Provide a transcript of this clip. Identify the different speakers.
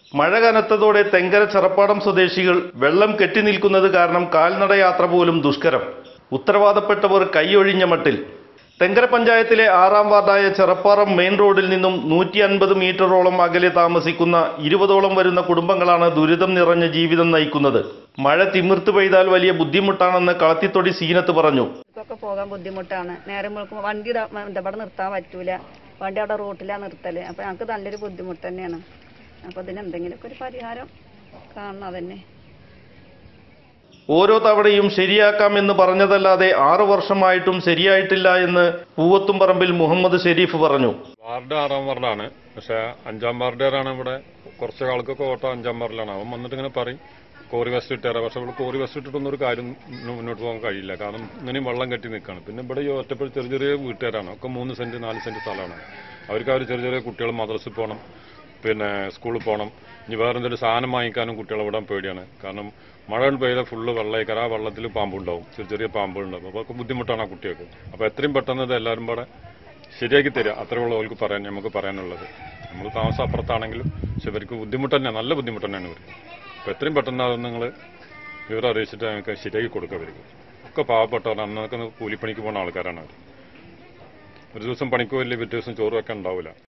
Speaker 1: മഴ കനത്തതോടെ തെങ്കര ചെറപ്പാടം സ്വദേശികൾ വെള്ളം കെട്ടിനിൽക്കുന്നത് കാരണം കാൽനട യാത്ര പോലും ദുഷ്കരം ഉത്തരവാദപ്പെട്ടവർ കൈയൊഴിഞ്ഞ മട്ടിൽ തെങ്കര പഞ്ചായത്തിലെ ആറാം വാർഡായ ചെറപ്പാറം മെയിൻ റോഡിൽ നിന്നും നൂറ്റി അൻപത് മീറ്ററോളം അകലെ താമസിക്കുന്ന ഇരുപതോളം വരുന്ന കുടുംബങ്ങളാണ് ദുരിതം നിറഞ്ഞ ജീവിതം നയിക്കുന്നത് മഴ തിമിർത്ത് പെയ്താൽ വലിയ ബുദ്ധിമുട്ടാണെന്ന് കളത്തിത്തൊടി സീനത്ത് പറഞ്ഞു
Speaker 2: ഒക്കെ പോകാൻ ബുദ്ധിമുട്ടാണ് നേരം വെളുക്കുമ്പോൾ വണ്ടി ഇട- എന്താ ഇവിടെ നിർത്താൻ പറ്റൂല വണ്ടി അവിടെ റോട്ടിലാണ് നിർത്തല് അപ്പൊ ഞങ്ങൾക്ക് നല്ലൊരു ബുദ്ധിമുട്ട് തന്നെയാണ് അപ്പൊ ഇതിന് എന്തെങ്കിലുമൊക്കെ ഒരു പരിഹാരം കാണണം അതന്നെ
Speaker 1: ഓരോ തവണയും ശരിയാക്കാമെന്ന് പറഞ്ഞതല്ലാതെ ആറു വർഷമായിട്ടും ശരിയായിട്ടില്ല എന്ന് പൂവത്തുംപറമ്പിൽ മുഹമ്മദ് ഷെരീഫ് പറഞ്ഞു
Speaker 3: വാർഡ് ആറാം വാർഡാണ് പക്ഷെ അഞ്ചാം വാർഡുകാരാണ് ഇവിടെ കുറച്ച് ആൾക്കൊക്കെ ഓട്ടം അഞ്ചാം വാർഡിലാണ് അവൻ വന്നിട്ട് ഇങ്ങനെ പറയും കോറി വെസ്റ്റ് ഇട്ടേരാ പക്ഷെ ഇവിടെ കോറി വെസ്റ്റ് ഇട്ടിട്ടൊന്നും ഒരു കാര്യം മുന്നോ- മുന്നോട്ട് പോകാൻ കഴിയില്ല കാരണം ഇങ്ങനെയും വെള്ളം കെട്ടി നിൽക്കുകയാണ് പിന്നെ ഇവിടെ ഈ ഒറ്റപ്പെടുത്തി ചെറിയ ചെറിയ വീട്ടുകാരാണ് ഒക്കെ മൂന്ന് സെന്റ് നാല് സെന്റ് സ്ഥലമാണ് അവർക്ക് അവർ ചെറിയ ചെറിയ കുട്ടികൾ മദ്രസിൽ പോകണം പിന്നെ സ്കൂളിൽ പോകണം ഇനി വേറെ എന്തെങ്കിലും സാധനം വാങ്ങിക്കാനും കുട്ടികളെ വിടാൻ പേടിയാണ് കാരണം മഴ പെയ്താൽ ഫുള്ള് വെള്ളമായിക്കാരം ആ വെള്ളത്തിൽ പാമ്പുണ്ടാവും ചെറിയ ചെറിയ പാമ്പുകളുണ്ടാവും അപ്പോൾ ഒക്കെ ബുദ്ധിമുട്ടാണ് ആ കുട്ടികൾക്ക് അപ്പോൾ എത്രയും പെട്ടെന്ന് ഇത് എല്ലാവരും കൂടെ ശരിയാക്കി തരിക അത്രേ ഉള്ളൂ അവർക്ക് പറയാൻ നമുക്ക് പറയാനുള്ളത് നമ്മൾ താമസം അപ്പുറത്താണെങ്കിലും പക്ഷെ ഇവർക്ക് ബുദ്ധിമുട്ട് തന്നെ നല്ല ബുദ്ധിമുട്ട് തന്നെയാണ് ഇവർക്ക് അപ്പോൾ എത്രയും പെട്ടെന്ന് അത് നിങ്ങൾ വിവരം അറിയിച്ചിട്ട് ഞങ്ങൾക്ക് ശരിയാക്കി കൊടുക്കുക ഇവർക്ക് ഒക്കെ പാവപ്പെട്ടവർ അന്നൊക്കെ കൂലിപ്പണിക്ക് പോകുന്ന ആൾക്കാരാണ് അവർ ഒരു ദിവസം പണിക്ക് പോയില്ലേ പിറ്റേ ദിവസം ചോറ് വെക്കാൻ ഉണ്ടാവില്ല